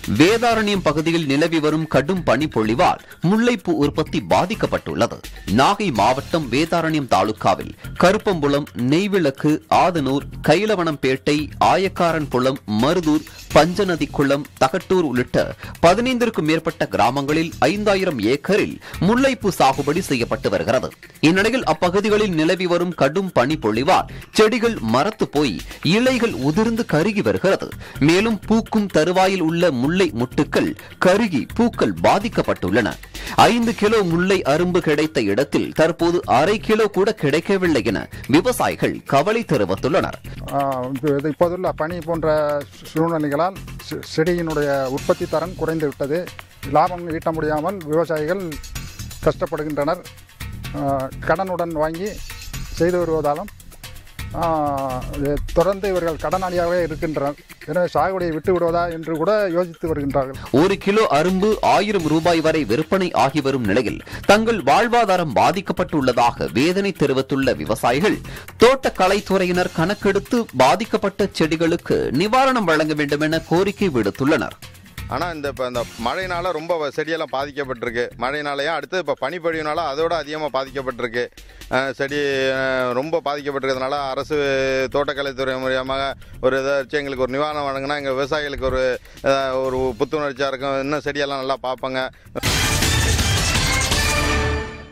வேதாரண்யம் பகுதியில் நிலவி வரும் கடும் பனிப்பொழிவால் முல்லைப்பூ உற்பத்தி பாதிக்கப்பட்டுள்ளது நாகை மாவட்டம் வேதாரண்யம் தாலுகாவில் கருப்பம்புலம் நெய்விளக்கு ஆதனூர் கைலவனம்பேட்டை ஆயக்காரன்புலம் மருதூர் பஞ்சநதி குளம் தகட்டூர் உள்ளிட்ட பதினைந்திற்கும் மேற்பட்ட கிராமங்களில் ஐந்தாயிரம் ஏக்கரில் முல்லைப்பூ சாகுபடி செய்யப்பட்டு வருகிறது இந்நிலையில் அப்பகுதிகளில் நிலவி வரும் கடும் பனிப்பொழிவால் செடிகள் மரத்து போய் இலைகள் உதிர்ந்து கருகி வருகிறது மேலும் பூக்கும் தருவாயில் உள்ள முல்லை முட்டுக்கள் கருகி பூக்கள் பாதிக்கப்பட்டுள்ளன ஐந்து கிலோ முல்லை அரும்பு கிடைத்த இடத்தில் தற்போது அரை கிலோ கூட கிடைக்கவில்லை என விவசாயிகள் கவலை தெரிவித்துள்ளனர் ஆஹ் இது- இது இப்போதுள்ள பனி போன்ற சூ- சூழ்நிலைகளால் செ- செடியினுடைய உற்பத்தி தரம் குறைந்து விட்டது லாபம் ஈட்ட முடியாமல் விவசாயிகள் கஷ்டப்படுகின்றனர் ஆஹ் கடனுடன் வாங்கி செய்து வருவதாலும் ஆஹ் இது தொடர்ந்து இவர்கள் கடனாளியாகவே இருக்கின்றனர் எனவே சாகுபடியை விட்டு விடுவதா என்று கூட யோசித்து வருகின்றார்கள் ஒரு கிலோ அரும்பு ஆயிரம் ரூபாய் வரை விற்பனை ஆகி வரும் நிலையில் தங்கள் வாழ்வாதாரம் பாதிக்கப்பட்டுள்ளதாக வேதனை தெரிவித்துள்ள விவசாயிகள் தோட்டக்கலைத்துறையினர் கணக்கெடுத்து பாதிக்கப்பட்ட செடிகளுக்கு நிவாரணம் வழங்க வேண்டும் என கோரிக்கை விடுத்துள்ளனர் ஆனால் இந்த இப்போ இந்த மழைனால ரொம்ப செடியெல்லாம் பாதிக்கப்பட்டிருக்கு மழைனாலையும் அடுத்து இப்போ பனிப்பொழிவுனால அதோட அதிகமாக பாதிக்கப்பட்டிருக்கு அஹ் செடி அஹ் ரொம்ப பாதிக்கப்பட்டிருக்கிறதுனால அரசு தோட்டக்கலைத்துறை மூலியமாக ஒரு இதை வச்சு எங்களுக்கு ஒரு நிவாரணம் வழங்கினா எங்கள் விவசாயிகளுக்கு ஒரு அஹ் ஒரு புத்துணர்ச்சியாக இருக்கும் இன்னும் செடியெல்லாம் நல்லா பார்ப்பாங்க